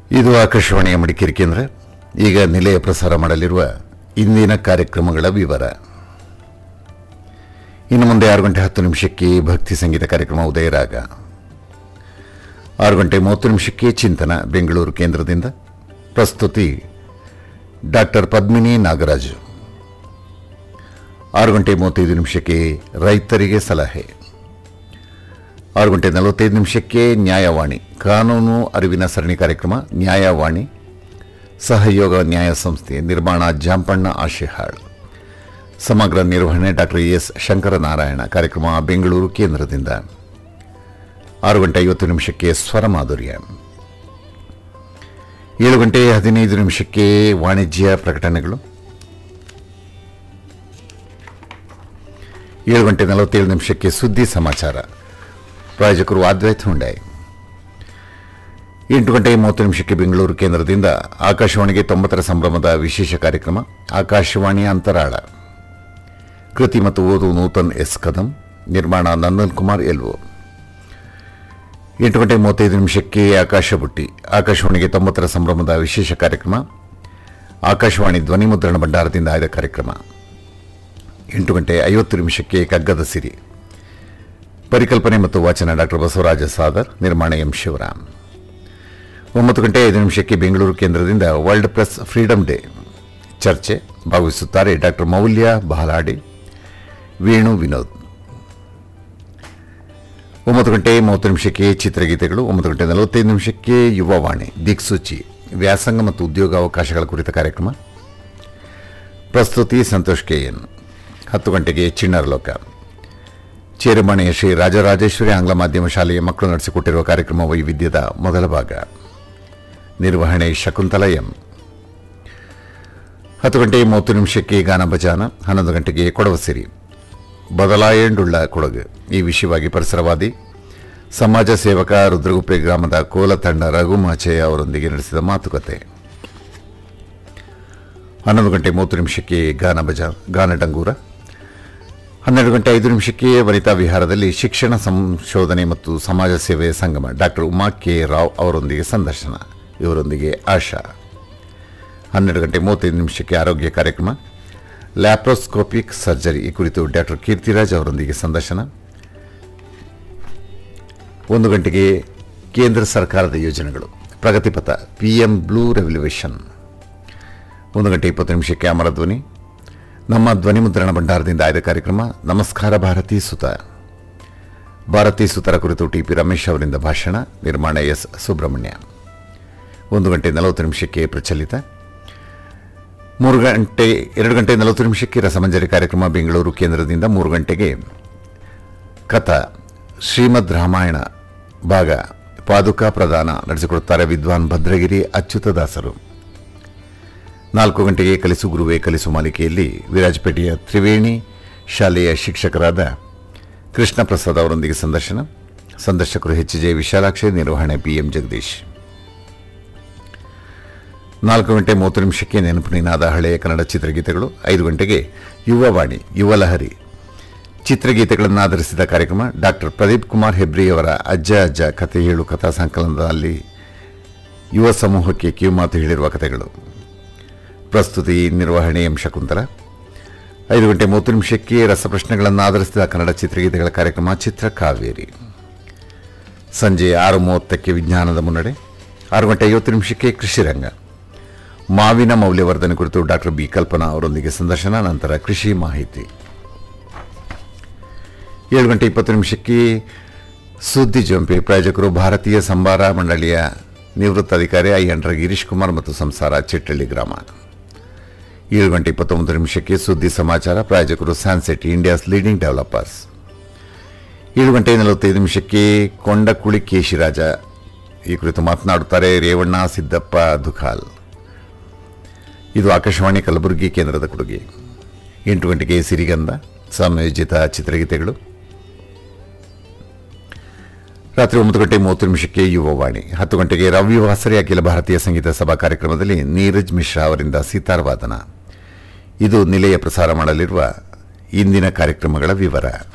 ಇದು ಆಕಾಶವಾಣಿಯ ಮಡಿಕೇರಿ ಕೇಂದ್ರ ಈಗ ನಿಲಯ ಪ್ರಸಾರ ಮಾಡಲಿರುವ ಇಂದಿನ ಕಾರ್ಯಕ್ರಮಗಳ ವಿವರ ಇನ್ನು ಮುಂದೆ ಆರು ಗಂಟೆ ಹತ್ತು ನಿಮಿಷಕ್ಕೆ ಭಕ್ತಿ ಸಂಗೀತ ಕಾರ್ಯಕ್ರಮ ಉದಯರಾಗ ಆರು ಗಂಟೆ ಮೂವತ್ತು ನಿಮಿಷಕ್ಕೆ ಚಿಂತನ ಬೆಂಗಳೂರು ಕೇಂದ್ರದಿಂದ ಪ್ರಸ್ತುತಿ ಡಾಕ್ಟರ್ ಪದ್ಮಿನಿ ನಾಗರಾಜು ಆರು ಗಂಟೆ ಮೂವತ್ತೈದು ನಿಮಿಷಕ್ಕೆ ರೈತರಿಗೆ ಸಲಹೆ ಆರು ಗಂಟೆ ನಲವತ್ತೈದು ನಿಮಿಷಕ್ಕೆ ನ್ಯಾಯವಾಣಿ ಕಾನೂನು ಅರಿವಿನ ಸರಣಿ ಕಾರ್ಯಕ್ರಮ ನ್ಯಾಯವಾಣಿ ಸಹಯೋಗ ನ್ಯಾಯ ಸಂಸ್ಥೆ ನಿರ್ಮಾಣ ಜಾಂಪಣ್ಣ ಆಶಿಹಾಳ್ ಸಮಗ್ರ ನಿರ್ವಹಣೆ ಡಾಕ್ಟರ್ ಎಸ್ ಶಂಕರನಾರಾಯಣ ಕಾರ್ಯಕ್ರಮ ಬೆಂಗಳೂರು ಕೇಂದ್ರದಿಂದ ಆರು ಗಂಟೆ ಐವತ್ತು ನಿಮಿಷಕ್ಕೆ ಸ್ವರ ಮಾಧುರ್ಯ ಏಳು ಗಂಟೆ ಹದಿನೈದು ನಿಮಿಷಕ್ಕೆ ವಾಣಿಜ್ಯ ಪ್ರಕಟಣೆಗಳು ಏಳು ಗಂಟೆ ನಲವತ್ತೇಳು ನಿಮಿಷಕ್ಕೆ ಸುದ್ದಿ ಸಮಾಚಾರ ಪ್ರಾಯೋಜಕರು ಅದ್ವೈತ್ ಹುಂಡಾಯ್ ಎಂಟು ಗಂಟೆ ಮೂವತ್ತು ನಿಮಿಷಕ್ಕೆ ಬೆಂಗಳೂರು ಕೇಂದ್ರದಿಂದ ಆಕಾಶವಾಣಿಗೆ ತೊಂಬತ್ತರ ಸಂಭ್ರಮದ ವಿಶೇಷ ಕಾರ್ಯಕ್ರಮ ಆಕಾಶವಾಣಿ ಅಂತರಾಳ ಕೃತಿ ಮತ್ತು ಓದು ನೂತನ್ ಎಸ್ ಕದಂ ನಿರ್ಮಾಣ ನಂದನ್ ಕುಮಾರ್ ಎಲ್ವೋ ಎಂಟು ಗಂಟೆ ಮೂವತ್ತೈದು ನಿಮಿಷಕ್ಕೆ ಆಕಾಶ ಬುಟ್ಟಿ ಆಕಾಶವಾಣಿಗೆ ತೊಂಬತ್ತರ ಸಂಭ್ರಮದ ವಿಶೇಷ ಕಾರ್ಯಕ್ರಮ ಆಕಾಶವಾಣಿ ಧ್ವನಿ ಮುದ್ರಣ ಭಂಡಾರದಿಂದ ಆಯ್ದ ಕಾರ್ಯಕ್ರಮ ಎಂಟು ಗಂಟೆ ಐವತ್ತು ನಿಮಿಷಕ್ಕೆ ಕಗ್ಗದ ಸಿರಿ ಪರಿಕಲ್ಪನೆ ಮತ್ತು ವಾಚನ ಡಾಕ್ಟರ್ ಬಸವರಾಜ ಸಾದರ್ ನಿರ್ಮಾಣ ಎಂ ಶಿವರಾಮ್ ಒಂಬತ್ತು ಗಂಟೆ ಐದು ನಿಮಿಷಕ್ಕೆ ಬೆಂಗಳೂರು ಕೇಂದ್ರದಿಂದ ವರ್ಲ್ಡ್ ಪ್ರೆಸ್ ಫ್ರೀಡಂ ಡೇ ಚರ್ಚೆ ಭಾಗವಹಿಸುತ್ತಾರೆ ಡಾಕ್ಟರ್ ಮೌಲ್ಯ ಬಹಲಾಡಿ ವೇಣು ವಿನೋದ್ ಒಂಬತ್ತು ಗಂಟೆ ಮೂವತ್ತು ನಿಮಿಷಕ್ಕೆ ಚಿತ್ರಗೀತೆಗಳು ಒಂಬತ್ತು ಗಂಟೆ ನಲವತ್ತೈದು ನಿಮಿಷಕ್ಕೆ ಯುವವಾಣಿ ದಿಕ್ಸೂಚಿ ವ್ಯಾಸಂಗ ಮತ್ತು ಉದ್ಯೋಗಾವಕಾಶಗಳ ಕುರಿತ ಕಾರ್ಯಕ್ರಮ ಪ್ರಸ್ತುತಿ ಸಂತೋಷ್ ಕೆಎನ್ ಹತ್ತು ಗಂಟೆಗೆ ಚಿಣ್ಣರ ಲೋಕ ಚೇರುಮಣೆಯ ಶ್ರೀ ರಾಜರಾಜೇಶ್ವರಿ ಆಂಗ್ಲ ಮಾಧ್ಯಮ ಶಾಲೆಯ ಮಕ್ಕಳು ನಡೆಸಿಕೊಟ್ಟಿರುವ ಕಾರ್ಯಕ್ರಮ ವೈವಿಧ್ಯದ ಮೊದಲ ಭಾಗ ನಿರ್ವಹಣೆ ಶಕುಂತಲ ಎಂ ಹತ್ತು ಗಂಟೆ ಮೂವತ್ತು ನಿಮಿಷಕ್ಕೆ ಗಾನ ಭಜಾನ ಹನ್ನೊಂದು ಗಂಟೆಗೆ ಕೊಡವ ಸಿರಿ ಬದಲಾಯಂಡುಳ್ಳ ಕೊಡಗು ಈ ವಿಷಯವಾಗಿ ಪರಿಸರವಾದಿ ಸಮಾಜ ಸೇವಕ ರುದ್ರಗುಪ್ಪೆ ಗ್ರಾಮದ ಕೋಲ ತಂಡ ರಘುಮಾಚಯ್ಯ ಅವರೊಂದಿಗೆ ನಡೆಸಿದ ಮಾತುಕತೆ ಹನ್ನೊಂದು ಗಂಟೆ ಮೂವತ್ತು ನಿಮಿಷಕ್ಕೆ ಗಾನ ಭಜ ಗಾನ ಡಂಗೂರ ಹನ್ನೆರಡು ಗಂಟೆ ಐದು ನಿಮಿಷಕ್ಕೆ ವನಿತಾ ವಿಹಾರದಲ್ಲಿ ಶಿಕ್ಷಣ ಸಂಶೋಧನೆ ಮತ್ತು ಸಮಾಜ ಸೇವೆಯ ಸಂಗಮ ಡಾಕ್ಟರ್ ಉಮಾ ಕೆ ರಾವ್ ಅವರೊಂದಿಗೆ ಸಂದರ್ಶನ ಇವರೊಂದಿಗೆ ಆಶಾ ಹನ್ನೆರಡು ಗಂಟೆ ಮೂವತ್ತೈದು ನಿಮಿಷಕ್ಕೆ ಆರೋಗ್ಯ ಕಾರ್ಯಕ್ರಮ ಲ್ಯಾಪ್ರೋಸ್ಕೋಪಿಕ್ ಸರ್ಜರಿ ಈ ಕುರಿತು ಡಾಕ್ಟರ್ ಕೀರ್ತಿರಾಜ್ ಅವರೊಂದಿಗೆ ಸಂದರ್ಶನ ಒಂದು ಗಂಟೆಗೆ ಕೇಂದ್ರ ಸರ್ಕಾರದ ಯೋಜನೆಗಳು ಪ್ರಗತಿಪಥ ಪಿಎಂ ಬ್ಲೂ ರೆವಲ್ಯೂಷನ್ ಒಂದು ಗಂಟೆ ಇಪ್ಪತ್ತು ನಿಮಿಷಕ್ಕೆ ಅಮರ ಧ್ವನಿ ನಮ್ಮ ಧ್ವನಿ ಮುದ್ರಣ ಭಂಡಾರದಿಂದ ಆಯ್ದ ಕಾರ್ಯಕ್ರಮ ನಮಸ್ಕಾರ ಭಾರತಿ ಸುತ ಭಾರತಿ ಸುತರ ಕುರಿತು ಟಿಪಿ ರಮೇಶ್ ಅವರಿಂದ ಭಾಷಣ ನಿರ್ಮಾಣ ಎಸ್ ಸುಬ್ರಹ್ಮಣ್ಯ ಒಂದು ಗಂಟೆ ನಲವತ್ತು ನಿಮಿಷಕ್ಕೆ ಪ್ರಚಲಿತ ಮೂರು ಗಂಟೆ ಎರಡು ಗಂಟೆ ನಲವತ್ತು ನಿಮಿಷಕ್ಕೆ ರಸಮಂಜರಿ ಕಾರ್ಯಕ್ರಮ ಬೆಂಗಳೂರು ಕೇಂದ್ರದಿಂದ ಮೂರು ಗಂಟೆಗೆ ಕಥಾ ಶ್ರೀಮದ್ ರಾಮಾಯಣ ಭಾಗ ಪಾದುಕಾ ಪ್ರದಾನ ನಡೆಸಿಕೊಡುತ್ತಾರೆ ವಿದ್ವಾನ್ ಭದ್ರಗಿರಿ ಅಚ್ಯುತದಾಸರು ನಾಲ್ಕು ಗಂಟೆಗೆ ಕಲಿಸು ಗುರುವೆ ಕಲಿಸು ಮಾಲಿಕೆಯಲ್ಲಿ ವಿರಾಜಪೇಟೆಯ ತ್ರಿವೇಣಿ ಶಾಲೆಯ ಶಿಕ್ಷಕರಾದ ಕೃಷ್ಣ ಪ್ರಸಾದ್ ಅವರೊಂದಿಗೆ ಸಂದರ್ಶನ ಸಂದರ್ಶಕರು ಎಚ್ ಜೆ ವಿಶಾಲಾಕ್ಷಿ ನಿರ್ವಹಣೆ ಪಿಎಂ ಜಗದೀಶ್ ನಾಲ್ಕು ಗಂಟೆ ಮೂವತ್ತು ನಿಮಿಷಕ್ಕೆ ನೆನಪು ನಿನಾದ ಹಳೆಯ ಕನ್ನಡ ಚಿತ್ರಗೀತೆಗಳು ಐದು ಗಂಟೆಗೆ ಯುವವಾಣಿ ಯುವಲಹರಿ ಚಿತ್ರಗೀತೆಗಳನ್ನು ಆಧರಿಸಿದ ಕಾರ್ಯಕ್ರಮ ಡಾಕ್ಟರ್ ಪ್ರದೀಪ್ ಕುಮಾರ್ ಹೆಬ್ರಿಯವರ ಅಜ್ಜ ಅಜ್ಜ ಕಥೆ ಹೇಳು ಕಥಾ ಸಂಕಲನದಲ್ಲಿ ಯುವ ಸಮೂಹಕ್ಕೆ ಕಿವಿಮಾತು ಹೇಳಿರುವ ಕಥೆಗಳು ಪ್ರಸ್ತುತಿ ನಿರ್ವಹಣೆ ಎಂ ಶಕುಂತಲ ಐದು ಗಂಟೆ ಮೂವತ್ತು ನಿಮಿಷಕ್ಕೆ ರಸಪ್ರಶ್ನೆಗಳನ್ನು ಆಧರಿಸಿದ ಕನ್ನಡ ಚಿತ್ರಗೀತೆಗಳ ಕಾರ್ಯಕ್ರಮ ಚಿತ್ರ ಕಾವೇರಿ ಸಂಜೆ ಆರು ಮೂವತ್ತಕ್ಕೆ ವಿಜ್ಞಾನದ ಮುನ್ನಡೆ ಆರು ಗಂಟೆ ಐವತ್ತು ನಿಮಿಷಕ್ಕೆ ಕೃಷಿ ರಂಗ ಮಾವಿನ ಮೌಲ್ಯವರ್ಧನೆ ಕುರಿತು ಡಾಕ್ಟರ್ ಬಿ ಕಲ್ಪನಾ ಅವರೊಂದಿಗೆ ಸಂದರ್ಶನ ನಂತರ ಕೃಷಿ ಮಾಹಿತಿ ಏಳು ಗಂಟೆ ಇಪ್ಪತ್ತು ನಿಮಿಷಕ್ಕೆ ಸುದ್ದಿ ಜಂಪೆ ಪ್ರಾಯೋಜಕರು ಭಾರತೀಯ ಸಂಬಾರ ಮಂಡಳಿಯ ನಿವೃತ್ತ ಅಧಿಕಾರಿ ಐ ಎನ್ ಗಿರೀಶ್ ಕುಮಾರ್ ಮತ್ತು ಸಂಸಾರ ಚಿಟ್ಟಳ್ಳಿ ಗ್ರಾಮ ಏಳು ಗಂಟೆ ಇಪ್ಪತ್ತೊಂಬತ್ತು ನಿಮಿಷಕ್ಕೆ ಸುದ್ದಿ ಸಮಾಚಾರ ಪ್ರಾಯೋಜಕರು ಸ್ಯಾನ್ಸೆಟ್ ಇಂಡಿಯಾಸ್ ಲೀಡಿಂಗ್ ಡೆವಲಪರ್ಸ್ ಏಳು ಗಂಟೆ ನಲವತ್ತೈದು ನಿಮಿಷಕ್ಕೆ ಕೊಂಡಕುಳಿ ಕೇಶಿರಾಜ ಈ ಕುರಿತು ಮಾತನಾಡುತ್ತಾರೆ ರೇವಣ್ಣ ಸಿದ್ದಪ್ಪ ದುಖಾಲ್ ಇದು ಆಕಾಶವಾಣಿ ಕಲಬುರಗಿ ಕೇಂದ್ರದ ಕೊಡುಗೆ ಎಂಟು ಗಂಟೆಗೆ ಸಿರಿಗಂಧ ಸಂಯೋಜಿತ ಚಿತ್ರಗೀತೆಗಳು ರಾತ್ರಿ ಒಂಬತ್ತು ಗಂಟೆ ಮೂವತ್ತು ನಿಮಿಷಕ್ಕೆ ಯುವವಾಣಿ ಹತ್ತು ಗಂಟೆಗೆ ರವಿವಾಸರಿ ಅಖಿಲ ಭಾರತೀಯ ಸಂಗೀತ ಸಭಾ ಕಾರ್ಯಕ್ರಮದಲ್ಲಿ ನೀರಜ್ ಮಿಶ್ರಾ ಅವರಿಂದ ಸಿತಾರ್ ವಾದನ ಇದು ನಿಲಯ ಪ್ರಸಾರ ಮಾಡಲಿರುವ ಇಂದಿನ ಕಾರ್ಯಕ್ರಮಗಳ ವಿವರ